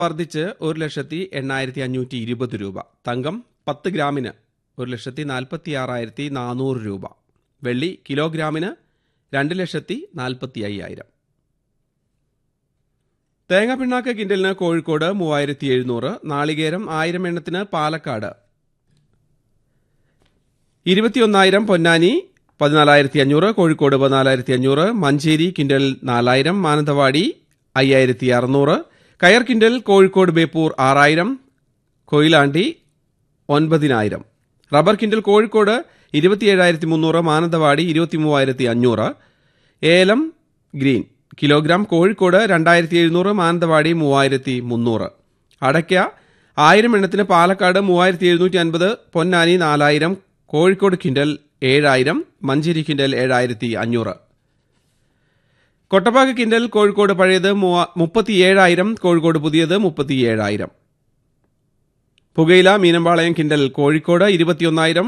വർദ്ധിച്ച് ഒരു ലക്ഷത്തി എണ്ണായിരത്തി അഞ്ഞൂറ്റി ഇരുപത് രൂപ തങ്കം പത്ത് ഗ്രാമിന് ഒരു ലക്ഷത്തി നാൽപ്പത്തി ആറായിരത്തി നാനൂറ് രൂപ വെള്ളി കിലോഗ്രാമിന് രണ്ട് ലക്ഷത്തി നാൽപ്പത്തി അയ്യായിരം തേങ്ങ പിണ്ണാക്ക് കിൻഡലിന് കോഴിക്കോട് മൂവായിരത്തി എഴുന്നൂറ് നാളികേരം ആയിരം എണ്ണത്തിന് പാലക്കാട് ഇരുപത്തിയൊന്നായിരം പൊന്നാനി പതിനാലായിരത്തി അഞ്ഞൂറ് കോഴിക്കോട് പതിനാലായിരത്തി അഞ്ഞൂറ് മഞ്ചേരി കിൻഡൽ നാലായിരം മാനന്തവാടി അയ്യായിരത്തി അറുന്നൂറ് കയർ കിൻഡൽ കോഴിക്കോട് ബേപ്പൂർ ആറായിരം കൊയിലാണ്ടി ഒൻപതിനായിരം റബ്ബർ കിൻഡൽ കോഴിക്കോട് ഇരുപത്തിയേഴായിരത്തി മുന്നൂറ് മാനന്തവാടി ഇരുപത്തി മൂവായിരത്തി അഞ്ഞൂറ് ഏലം ഗ്രീൻ കിലോഗ്രാം കോഴിക്കോട് രണ്ടായിരത്തി എഴുന്നൂറ് മാനന്തവാടി മൂവായിരത്തി മുന്നൂറ് അടയ്ക്ക ആയിരം എണ്ണത്തിന് പാലക്കാട് മൂവായിരത്തി എഴുന്നൂറ്റി അൻപത് പൊന്നാനി നാലായിരം കോഴിക്കോട് കിൻഡൽ ഏഴായിരം മഞ്ചേരി കിൻഡൽ ഏഴായിരത്തി അഞ്ഞൂറ് കൊട്ടപ്പാക്ക് കിൻഡൽ കോഴിക്കോട് പഴയത് മുപ്പത്തിയേഴായിരം കോഴിക്കോട് പുതിയത് മുപ്പത്തിയേഴായിരം പുകയില മീനമ്പാളയം കിൻഡൽ കോഴിക്കോട് ഇരുപത്തിയൊന്നായിരം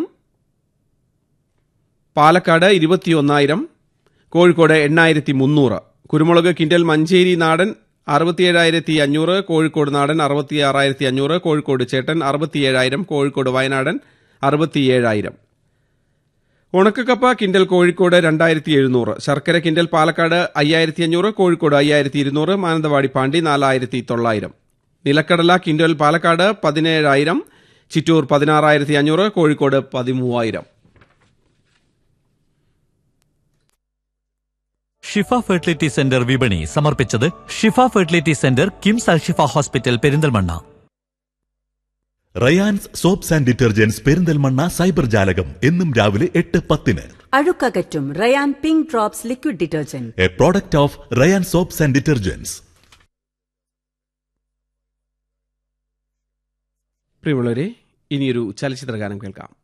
പാലക്കാട് ഇരുപത്തിയൊന്നായിരം കോഴിക്കോട് എണ്ണായിരത്തി മുന്നൂറ് കുരുമുളക് കിൻഡൽ മഞ്ചേരി നാടൻ അറുപത്തിയേഴായിരത്തി അഞ്ഞൂറ് കോഴിക്കോട് നാടൻ അറുപത്തി ആറായിരത്തി അഞ്ഞൂറ് കോഴിക്കോട് ചേട്ടൻ അറുപത്തിയേഴായിരം കോഴിക്കോട് വയനാടൻ അറുപത്തിയേഴായിരം ഉണക്കക്കപ്പ കിൻഡൽ കോഴിക്കോട് രണ്ടായിരത്തി എഴുന്നൂറ് ശർക്കര കിൻഡൽ പാലക്കാട് അയ്യായിരത്തി അഞ്ഞൂറ് കോഴിക്കോട് അയ്യായിരത്തി ഇരുന്നൂറ് മാനന്തവാടി പാണ്ടി നാലായിരത്തി തൊള്ളായിരം നിലക്കടല കിൻഡൽ പാലക്കാട് പതിനേഴായിരം ചിറ്റൂർ പതിനാറായിരത്തി അഞ്ഞൂറ് കോഴിക്കോട് പതിമൂവായിരം ഷിഫ ഫെർട്ടിലിറ്റി സെന്റർ വിപണി സമർപ്പിച്ചത് Shifa fertility centre KIMS Alshifa hospital Perinthalmanna Rayans soaps and detergents Perinthalmanna cyber ജാലകം എന്നും രാവിലെ എട്ട് പത്തിന് അഴുക്കകറ്റും Rayan pink drops liquid detergent a product of Rayan soaps and detergents പ്രിയമുള്ളവരെ ഇനിയൊരു ചലച്ചിത്ര ഗാനം കേൾക്കാം